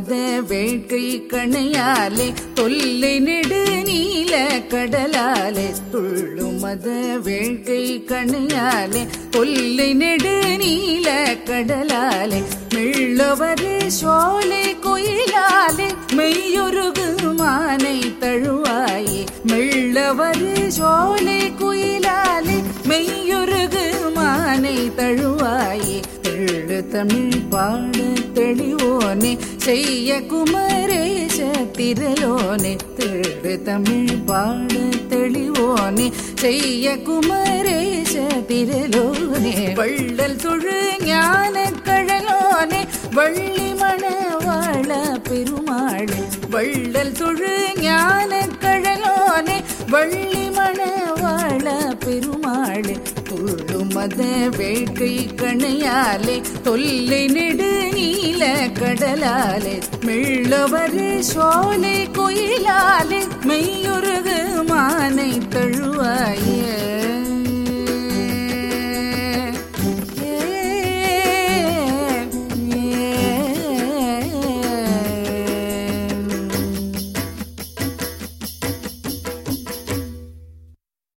மத வேட்கை கணையாலே தொல்லை நெடு நீல கடலாலே துள்ளு மத வேட்கை கணையாலே தொல்லை நெடு நீல கடலாலே மெல்லவரு சோலை கோயிலாலே மெய்யொருகு மானை தழுவாயே மெல்லவரு சோலை குயிலாலே மெய்யொருகு மானை தழுவாயே தெள்ளு தமிழ் பாட தெளிவோனே செய்ய குமரேச திரலோனே தெள்ளு தமிழ் பாட தெளிவோனே செய்ய குமரேச திரலோனே வள்ளல் துழு ஞான கழலோனே வள்ளி மணவாழ பெருமாளே வள்ளல் துழு ஞான கழலோனே வள்ளி மணவாழ பெருமாளே துள்ளு மத வேட்கை கணையாலே தொல்லை நெடு நீல கடலாலே மெல்லவரு சோலை கோயிலாலே மெய்யுருகு மானை தழுவாயே